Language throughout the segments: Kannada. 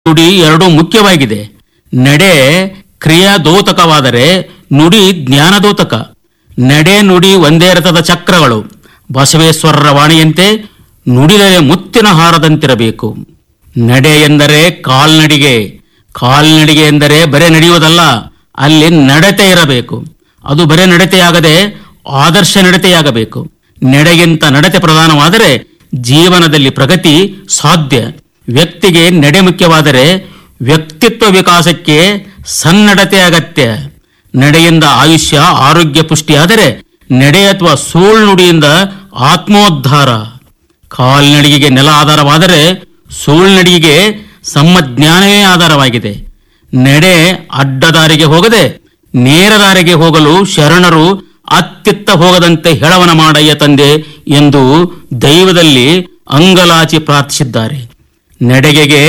ನುಡಿ ಎರಡೂ ಮುಖ್ಯವಾಗಿದೆ ನಡೆ ಕ್ರಿಯಾದೋತಕವಾದರೆ ನುಡಿ ಜ್ಞಾನದೋತಕ ನಡೆ ನುಡಿ ಒಂದೇ ರಥದ ಚಕ್ರಗಳು ಬಸವೇಶ್ವರರ ವಾಣಿಯಂತೆ ನುಡಿದರೆ ಮುತ್ತಿನ ಹಾರದಂತಿರಬೇಕು ನಡೆ ಎಂದರೆ ಕಾಲ್ನಡಿಗೆ ಕಾಲ್ನಡಿಗೆ ಎಂದರೆ ಬರೆ ನಡೆಯುವುದಲ್ಲ ಅಲ್ಲಿ ನಡತೆ ಇರಬೇಕು ಅದು ಬರೆ ನಡತೆಯಾಗದೆ ಆದರ್ಶ ನಡತೆಯಾಗಬೇಕು ನಡೆಗಿಂತ ನಡತೆ ಪ್ರಧಾನವಾದರೆ ಜೀವನದಲ್ಲಿ ಪ್ರಗತಿ ಸಾಧ್ಯ ವ್ಯಕ್ತಿಗೆ ನಡೆ ಮುಖ್ಯವಾದರೆ ವ್ಯಕ್ತಿತ್ವ ವಿಕಾಸಕ್ಕೆ ಸನ್ನಡತೆ ಅಗತ್ಯ ನಡೆಯಿಂದ ಆಯುಷ್ಯ ಆರೋಗ್ಯ ಪುಷ್ಟಿಯಾದರೆ ನಡೆ ಅಥವಾ ಸೂಳ್ ನುಡಿಯಿಂದ ಆತ್ಮೋದ್ಧಾರ ಕಾಲ್ನಡಿಗೆಗೆ ನೆಲ ಆಧಾರವಾದರೆ ಸೂಳ್ನಡಿಗೆಗೆ ಸಮ್ಮಜ್ಞಾನವೇ ಆಧಾರವಾಗಿದೆ ನಡೆ ಅಡ್ಡದಾರಿಗೆ ಹೋಗದೆ ನೇರ ದಾರಿಗೆ ಹೋಗಲು ಶರಣರು ಅತ್ತಿತ್ತ ಹೋಗದಂತೆ ಹೆಳವನ ಮಾಡಯ್ಯ ತಂದೆ ಎಂದು ದೈವದಲ್ಲಿ ಅಂಗಲಾಚಿ ಪ್ರಾರ್ಥಿಸಿದ್ದಾರೆ ನಡೆಗೆಗೆ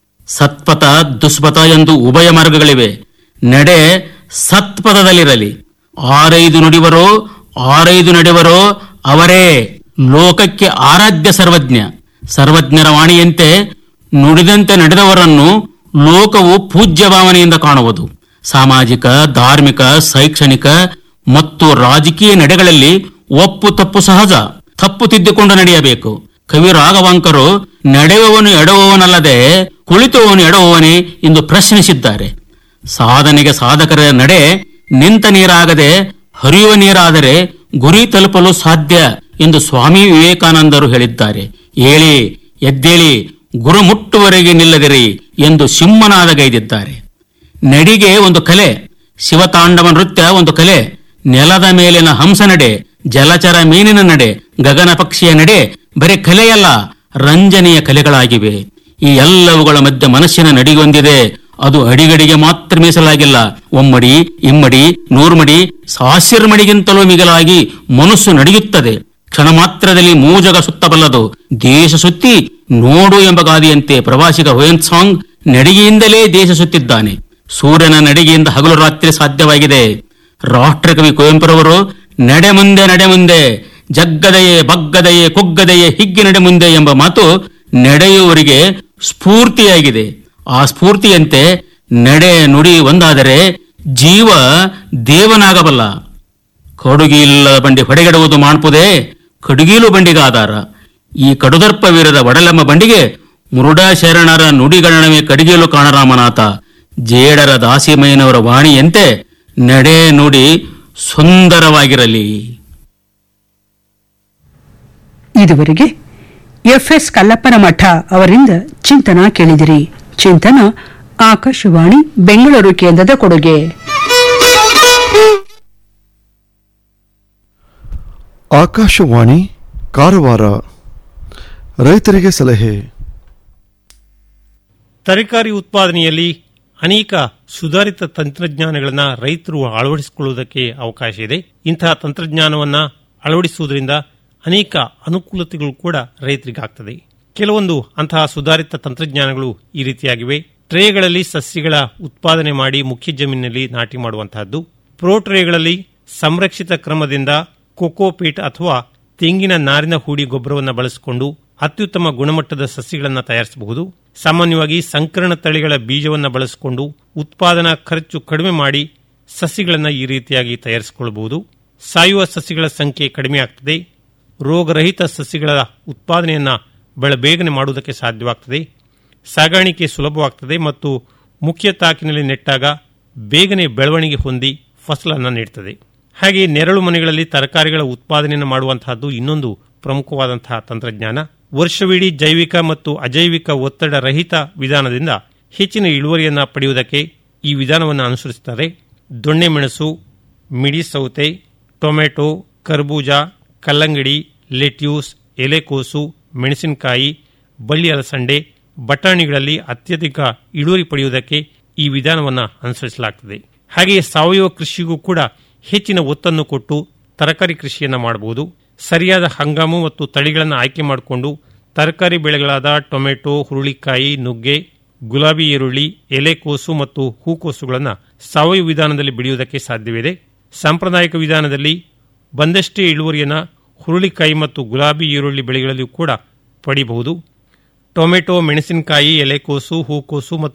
ಸತ್ಪಥ ದುಷ್ಪಥ ಎಂದು ಉಭಯ ಮಾರ್ಗಗಳಿವೆ ನಡೆ ಸತ್ಪಥದಲ್ಲಿರಲಿ ಆರೈದು ನುಡಿವರೋ ಆರೈದು ನಡೆವರೋ ಅವರೇ ಲೋಕಕ್ಕೆ ಆರಾಧ್ಯ ಸರ್ವಜ್ಞ ಸರ್ವಜ್ಞರ ವಾಣಿಯಂತೆ ನುಡಿದಂತೆ ನಡೆದವರನ್ನು ಲೋಕವು ಪೂಜ್ಯ ಭಾವನೆಯಿಂದ ಕಾಣುವುದು ಸಾಮಾಜಿಕ ಧಾರ್ಮಿಕ ಶೈಕ್ಷಣಿಕ ಮತ್ತು ರಾಜಕೀಯ ನಡೆಗಳಲ್ಲಿ ಒಪ್ಪು ತಪ್ಪು ಸಹಜ ತಪ್ಪು ತಿದ್ದಿಕೊಂಡು ನಡೆಯಬೇಕು ಕವಿ ರಾಘವಾಂಕರು ನಡೆಯುವವನು ಎಡವುವವನಲ್ಲದೆ ಕುಳಿತುವವನು ಎಡವುವವನೇ ಎಂದು ಪ್ರಶ್ನಿಸಿದ್ದಾರೆ ಸಾಧನೆಗೆ ಸಾಧಕರ ನಡೆ ನಿಂತ ನೀರಾಗದೆ ಹರಿಯುವ ನೀರಾದರೆ ಗುರಿ ತಲುಪಲು ಸಾಧ್ಯ ಎಂದು ಸ್ವಾಮಿ ವಿವೇಕಾನಂದರು ಹೇಳಿದ್ದಾರೆ ಏಳಿ ಎದ್ದೇಳಿ ಗುರು ಮುಟ್ಟುವರೆಗೆ ನಿಲ್ಲದಿರಿ ಎಂದು ಸಿಂಹನಾದಗೈದಿದ್ದಾರೆ ನಡಿಗೆ ಒಂದು ಕಲೆ ಶಿವತಾಂಡವ ನೃತ್ಯ ಒಂದು ಕಲೆ ನೆಲದ ಮೇಲಿನ ಹಂಸ ನಡೆ ಜಲಚರ ಮೀನಿನ ನಡೆ ಗಗನ ಪಕ್ಷಿಯ ನಡೆ ಬರೀ ಕಲೆಯಲ್ಲ ರಂಜನೆಯ ಕಲೆಗಳಾಗಿವೆ ಈ ಎಲ್ಲವುಗಳ ಮಧ್ಯೆ ಮನಸ್ಸಿನ ನಡಿಗೊಂದಿದೆ ಅದು ಅಡಿಗಡಿಗೆ ಮಾತ್ರ ಮೀಸಲಾಗಿಲ್ಲ ಒಮ್ಮಡಿ ಇಮ್ಮಡಿ ನೂರ್ಮಡಿ ಸಾವಿರ ಮಡಿಗಿಂತಲೂ ಮಿಗಿಲಾಗಿ ಮನಸ್ಸು ನಡೆಯುತ್ತದೆ ಕ್ಷಣ ಮಾತ್ರದಲ್ಲಿ ಮೂಜಗ ಸುತ್ತಬಲ್ಲದು ದೇಶ ಸುತ್ತಿ ನೋಡು ಎಂಬ ಗಾದೆಯಂತೆ ಪ್ರವಾಸಿಗ ಹುಯನ್ ಸಾಂಗ್ ನಡಿಗೆಯಿಂದಲೇ ದೇಶ ಸುತ್ತಿದ್ದಾನೆ ಸೂರ್ಯನ ನಡಿಗೆಯಿಂದ ಹಗಲು ರಾತ್ರಿ ಸಾಧ್ಯವಾಗಿದೆ ರಾಷ್ಟ್ರಕವಿ ಕುವೆಂಪುರವರು ನಡೆ ಮುಂದೆ ನಡೆ ಮುಂದೆ ಜಗ್ಗದೆಯೇ ಬಗ್ಗದೆಯೇ ಕುಗ್ಗದೆಯೇ ಹಿಗ್ಗಿ ನಡೆ ಮುಂದೆ ಎಂಬ ಮಾತು ನಡೆಯುವವರಿಗೆ ಸ್ಫೂರ್ತಿಯಾಗಿದೆ ಆ ಸ್ಫೂರ್ತಿಯಂತೆ ನಡೆ ನುಡಿ ಒಂದಾದರೆ ಜೀವ ದೇವನಾಗಬಲ್ಲ ಕಡುಗಿಲ್ಲದ ಬಂಡಿ ಹೊಡೆಗೆಡುವುದು ಮಾಡ್ಪುದೇ ಕಡುಗೀಲು ಬಂಡಿಗೆ ಆಧಾರ ಈ ಕಡುದರ್ಪವೀರದ ಒಡಲೆಂಬ ಬಂಡಿಗೆ ಮುರುಡ ಶರಣರ ನುಡಿಗಣನವೇ ಕಡಿಗೇಲು ಕಾಣರಾಮನಾಥ ಜೇಡರ ದಾಸಿಮಯ್ಯನವರ ವಾಣಿಯಂತೆ ನಡೆ ನುಡಿ ಸುಂದರವಾಗಿರಲಿ ಇದುವರೆಗೆ ಎಫ್ಎಸ್ ಕಲ್ಲಪ್ಪನ ಮಠ ಅವರಿಂದ ಚಿಂತನ ಕೇಳಿದಿರಿ ಚಿಂತನ ಆಕಾಶವಾಣಿ ಬೆಂಗಳೂರು ಕೇಂದ್ರದ ಕೊಡುಗೆ ಆಕಾಶವಾಣಿ ಕಾರವಾರ ರೈತರಿಗೆ ಸಲಹೆ ತರಕಾರಿ ಉತ್ಪಾದನೆಯಲ್ಲಿ ಅನೇಕ ಸುಧಾರಿತ ತಂತ್ರಜ್ಞಾನಗಳನ್ನು ರೈತರು ಅಳವಡಿಸಿಕೊಳ್ಳುವುದಕ್ಕೆ ಅವಕಾಶ ಇದೆ ಇಂತಹ ತಂತ್ರಜ್ಞಾನವನ್ನು ಅಳವಡಿಸುವುದರಿಂದ ಅನೇಕ ಅನುಕೂಲತೆಗಳು ಕೂಡ ರೈತರಿಗಾಗ್ತದೆ ಕೆಲವೊಂದು ಅಂತಹ ಸುಧಾರಿತ ತಂತ್ರಜ್ಞಾನಗಳು ಈ ರೀತಿಯಾಗಿವೆ ಟ್ರೇಗಳಲ್ಲಿ ಸಸ್ಯಗಳ ಉತ್ಪಾದನೆ ಮಾಡಿ ಮುಖ್ಯ ಜಮೀನಿನಲ್ಲಿ ನಾಟಿ ಮಾಡುವಂತಹದ್ದು ಪ್ರೋ ಟ್ರೇಗಳಲ್ಲಿ ಸಂರಕ್ಷಿತ ಕ್ರಮದಿಂದ ಕೊಕೋಪೀಟ್ ಅಥವಾ ತೆಂಗಿನ ನಾರಿನ ಹೂಡಿ ಗೊಬ್ಬರವನ್ನು ಬಳಸಿಕೊಂಡು ಅತ್ಯುತ್ತಮ ಗುಣಮಟ್ಟದ ಸಸ್ಯಗಳನ್ನು ತಯಾರಿಸಬಹುದು ಸಾಮಾನ್ಯವಾಗಿ ಸಂಕರಣ ತಳಿಗಳ ಬೀಜವನ್ನು ಬಳಸಿಕೊಂಡು ಉತ್ಪಾದನಾ ಖರ್ಚು ಕಡಿಮೆ ಮಾಡಿ ಸಸ್ಯಗಳನ್ನು ಈ ರೀತಿಯಾಗಿ ತಯಾರಿಸಿಕೊಳ್ಳಬಹುದು ಸಾಯುವ ಸಸ್ಯಗಳ ಸಂಖ್ಯೆ ಕಡಿಮೆ ಆಗ್ತದೆ ರೋಗರಹಿತ ಸಸ್ಯಗಳ ಉತ್ಪಾದನೆಯನ್ನು ಬೆಳ ಬೇಗನೆ ಮಾಡುವುದಕ್ಕೆ ಸಾಧ್ಯವಾಗ್ತದೆ ಸಾಗಾಣಿಕೆ ಸುಲಭವಾಗ್ತದೆ ಮತ್ತು ಮುಖ್ಯ ತಾಕಿನಲ್ಲಿ ನೆಟ್ಟಾಗ ಬೇಗನೆ ಬೆಳವಣಿಗೆ ಹೊಂದಿ ಫಸಲನ್ನು ನೀಡುತ್ತದೆ ಹಾಗೆ ನೆರಳು ಮನೆಗಳಲ್ಲಿ ತರಕಾರಿಗಳ ಉತ್ಪಾದನೆಯನ್ನು ಮಾಡುವಂತಹದ್ದು ಇನ್ನೊಂದು ಪ್ರಮುಖವಾದಂತಹ ತಂತ್ರಜ್ಞಾನ ವರ್ಷವಿಡೀ ಜೈವಿಕ ಮತ್ತು ಅಜೈವಿಕ ಒತ್ತಡ ರಹಿತ ವಿಧಾನದಿಂದ ಹೆಚ್ಚಿನ ಇಳುವರಿಯನ್ನು ಪಡೆಯುವುದಕ್ಕೆ ಈ ವಿಧಾನವನ್ನು ಅನುಸರಿಸುತ್ತಾರೆ ದೊಣ್ಣೆ ಮೆಣಸು ಮಿಡಿ ಸೌತೆ ಟೊಮೆಟೊ ಕರ್ಬೂಜ ಕಲ್ಲಂಗಡಿ ಲೆಟ್ಯೂಸ್ ಎಲೆಕೋಸು ಮೆಣಸಿನಕಾಯಿ ಬಳ್ಳಿ ಅಲಸಂಡೆ ಬಟಾಣಿಗಳಲ್ಲಿ ಅತ್ಯಧಿಕ ಇಳುವರಿ ಪಡೆಯುವುದಕ್ಕೆ ಈ ವಿಧಾನವನ್ನು ಅನುಸರಿಸಲಾಗುತ್ತದೆ ಹಾಗೆಯೇ ಸಾವಯವ ಕೃಷಿಗೂ ಕೂಡ ಹೆಚ್ಚಿನ ಒತ್ತನ್ನು ಕೊಟ್ಟು ತರಕಾರಿ ಕೃಷಿಯನ್ನು ಮಾಡಬಹುದು ಸರಿಯಾದ ಹಂಗಾಮು ಮತ್ತು ತಳಿಗಳನ್ನು ಆಯ್ಕೆ ಮಾಡಿಕೊಂಡು ತರಕಾರಿ ಬೆಳೆಗಳಾದ ಟೊಮೆಟೊ ಹುರುಳಿಕಾಯಿ ನುಗ್ಗೆ ಗುಲಾಬಿ ಈರುಳ್ಳಿ ಎಲೆಕೋಸು ಮತ್ತು ಹೂಕೋಸುಗಳನ್ನು ಸಾವಯವ ವಿಧಾನದಲ್ಲಿ ಬೆಳೆಯುವುದಕ್ಕೆ ಸಾಧ್ಯವಿದೆ ಸಾಂಪ್ರದಾಯಿಕ ವಿಧಾನದಲ್ಲಿ ಬಂದಷ್ಟೇ ಇಳುವರಿಯನ್ನು ಹುರುಳಿಕಾಯಿ ಮತ್ತು ಗುಲಾಬಿ ಈರುಳ್ಳಿ ಬೆಳೆಗಳಲ್ಲಿಯೂ ಕೂಡ ಪಡೆಯಬಹುದು ಟೊಮೆಟೊ ಮೆಣಸಿನಕಾಯಿ ಎಲೆಕೋಸು ಹೂಕೋಸು ಮತ್ತು